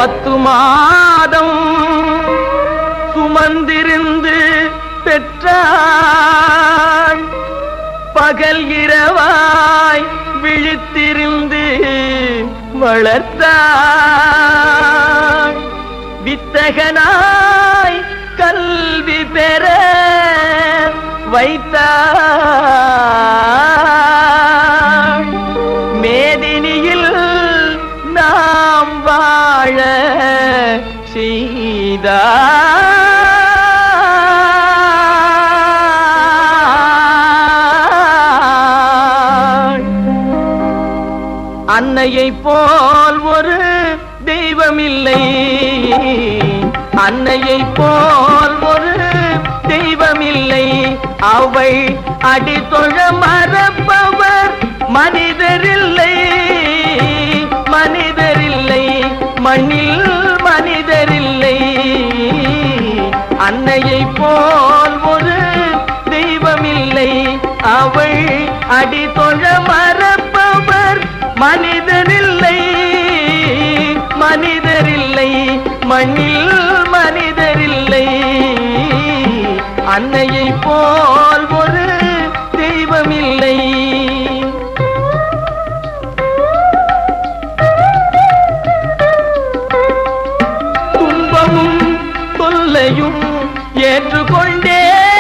பத்து மாதம் சுமந்திருந்து பெற்றாள் பகல் இரவாய் விழித்திருந்து வளர்த்தாள் வித்தகனாய் கல்வி பெற வைத்தாள் மேதினியில் நாம் வாழ செய்தாள் அன்னையை போல் ஒரு தெய்வமில்லை அன்னையை போல் ஒரு தெய்வமில்லை அவள் அடித்தொழ மறப்பவர் மனிதரில்லை மனிதரில்லை மண்ணில் மனிதரில்லை அன்னையை போல் ஒரு தெய்வமில்லை அவள் அடித்தொழ மறப்பவர் மனிதரில்லை மனிதரில்லை மண்ணில் மனிதரில்லை அன்னையை போல் ஒரு தெய்வமில்லை துன்பமும் தொல்லையும் ஏற்றுக்கொண்டே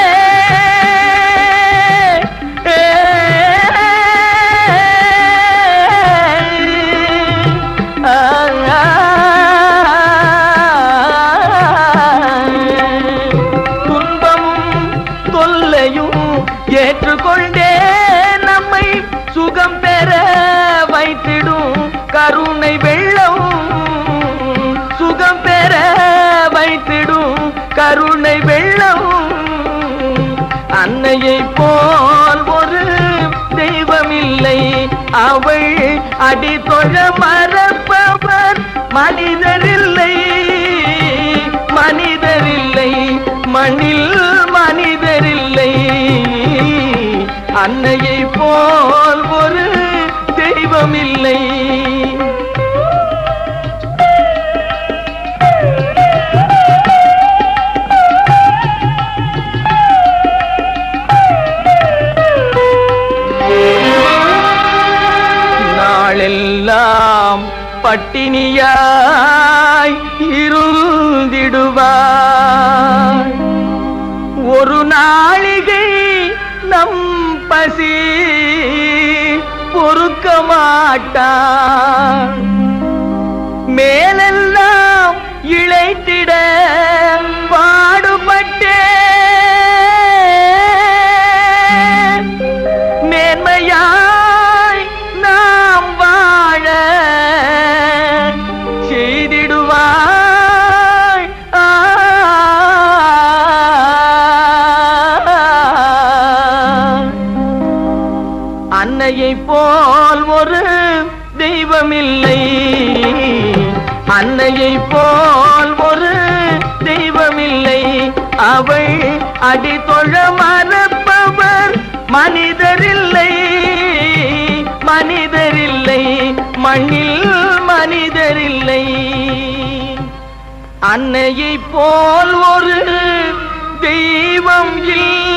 துன்பமும் தொல்லையும் ஏற்றுக்கொண்டே நம்மை சுகம் பெற வைத்திடும் கருணை வெள்ளம் சுகம் பெற வைத்திடும் கருணை வெள்ளம் அன்னையை போல் ஒரு தெய்வமில்லை அவள் அடி தொழ மறப்பவர் மனிதரில்லை மனிதரில்லை மண்ணில் மனிதரில்லை அன்னையை போல் ஒரு தெய்வமில்லை நாளெல்லாம் பட்டினியாய் இருந்திடுவாய் ஒரு நாளிகை நம் பசி பொறுக்க மாட்டான் மேலெல்லாம் இழைத்திட பாடுபட்டேன் மேன்மையாய் நாம் வாழ செய்திடுவாய் ஆ. அன்னையை போல் ஒரு தெய்வமில்லை அன்னையை போல் ஒரு தெய்வமில்லை அவள் அடி தொழ மறப்பவர் மனிதரில்லை மனிதரில்லை மண்ணில் மனிதரில்லை அன்னையை போல் ஒரு தெய்வம் இல்லை